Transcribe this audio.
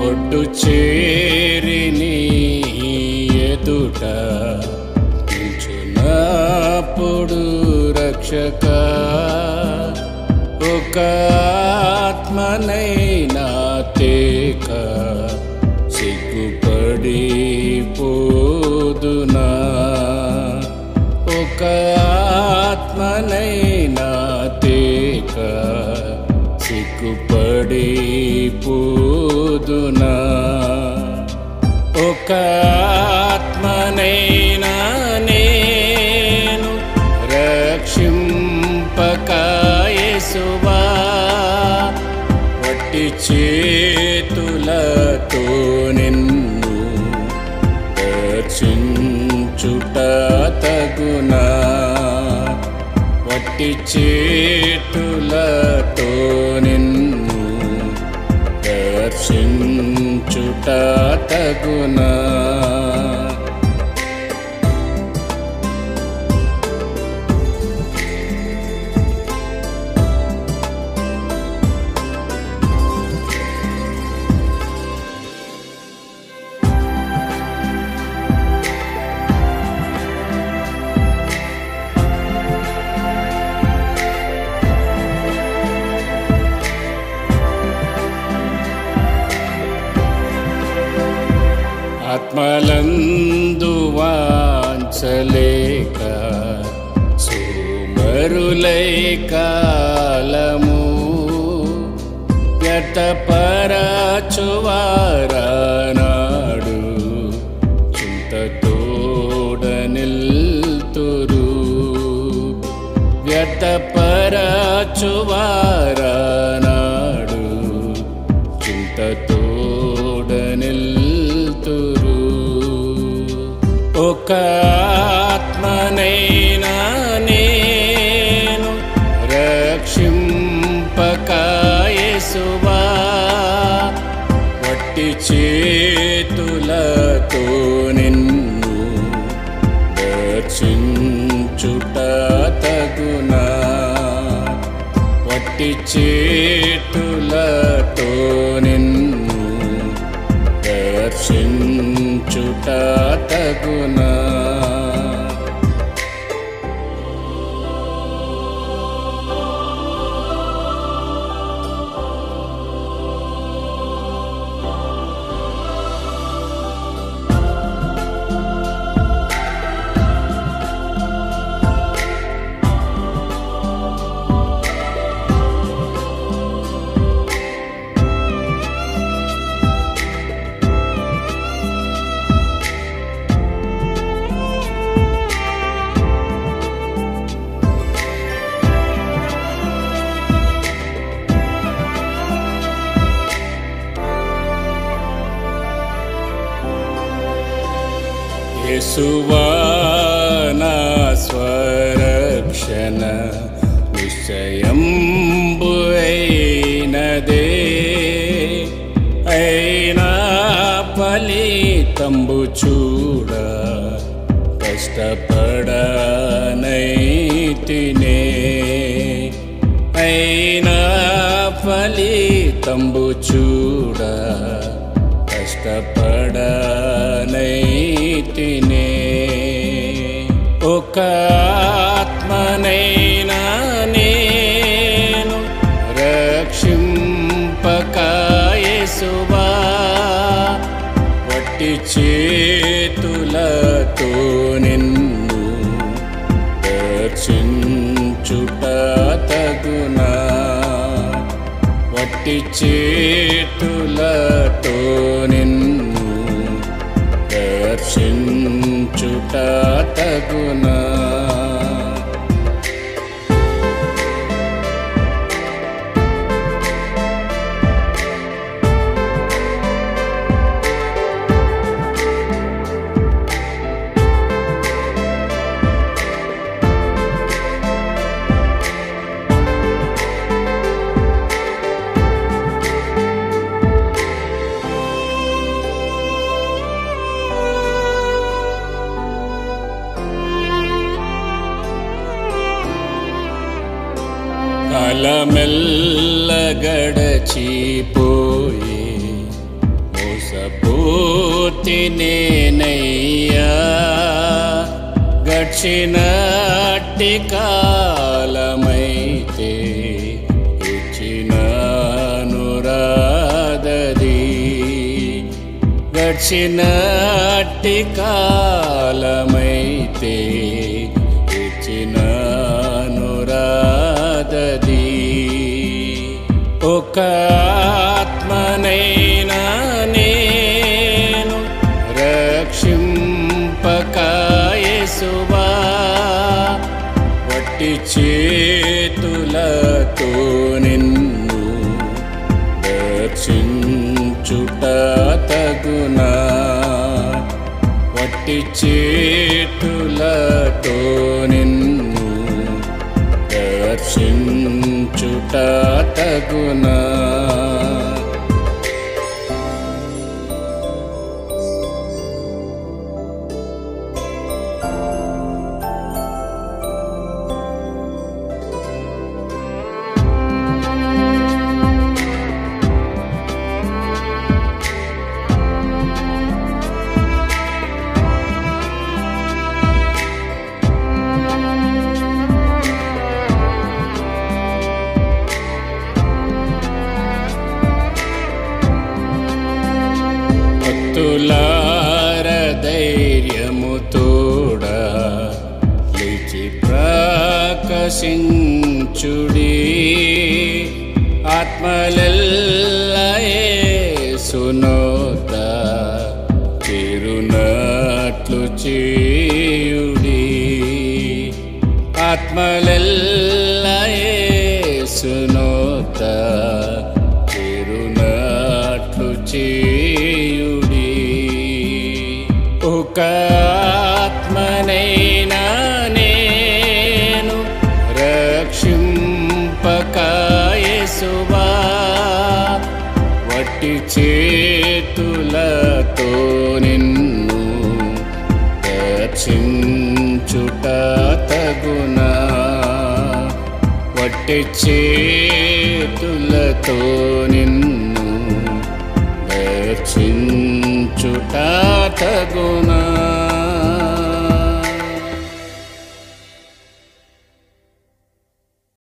ఒడ్డు చేరి నీ ఎదుట నిల్చున్నప్పుడు రక్షక ఒక ఆత్మనైనా తేక సిగ్గుపడి పోదునా ఒక ఆత్మనైనా తేక సిగ్గుపడి పోదునా ఒక ఆత్మనైనా నేను రక్షింపకాయసువా వట్టి చేతులతో నిన్ను దర్శించుట తగునా వట్టి చేతులతో నిన్ను దర్శించుట తగునా ఆత్మలందు వాంచలేక సుమరులై కాలము వ్యర్థపరచువారానాడు చింతతోడ నిల్తురు వ్యర్థపరచువారానాడు చింతతోడ నిల్తురు ఒక ఆత్మనైనా నేను రక్షింపకాయసువా వట్టి చేతులతో నిన్ను దర్శించుట తగునా వట్టి చేతులతో నిన్ను దర్శించుట తగునా యేసువా నా స్వరక్షణ నిశ్చయంబు అయినదే అయినా ఫలితంబు చూడ కష్టపడనైతినే అయినా ఫలితంబు చూడ కష్టపడనైతినే ఒక ఆత్మనైనా నేను రక్షింపకాయసువా వట్టి చేతులతో నిన్ను దర్శించుట తగునా వట్టి చేతులతో నిన్ను దర్శించుట తగునా ఆ మోసపూర్తి నేనయ్యా గడిచినట్టి కాలమైతే ఇచ్చిన అనురాదది గడిచినట్టి కాలమైతే ఇచ్చిన అనురాదది ఒక ఆత్మనైనా నేను రక్షింపకాయసువా వట్టి చేతులతో నిన్ను రక్షించుట తగునా వట్టి చేతులతో నిన్ను దర్శించుట తగునా భక్తులార ధైర్యము తోడా లేచి ప్రకాశించుడి ఆత్మలెల్లయే సునోత తిరునట్లు చేయుడి ఆత్మలెల్లయే సునోత తిరునట్లు చేయుడి ఒక ఆత్మనైనా నేను రక్షింపకాయసువా వట్టి చేతులతో నిన్ను దర్శించుట తగునా వట్టి చేతులతో నిన్ను దర్శించుట తగునా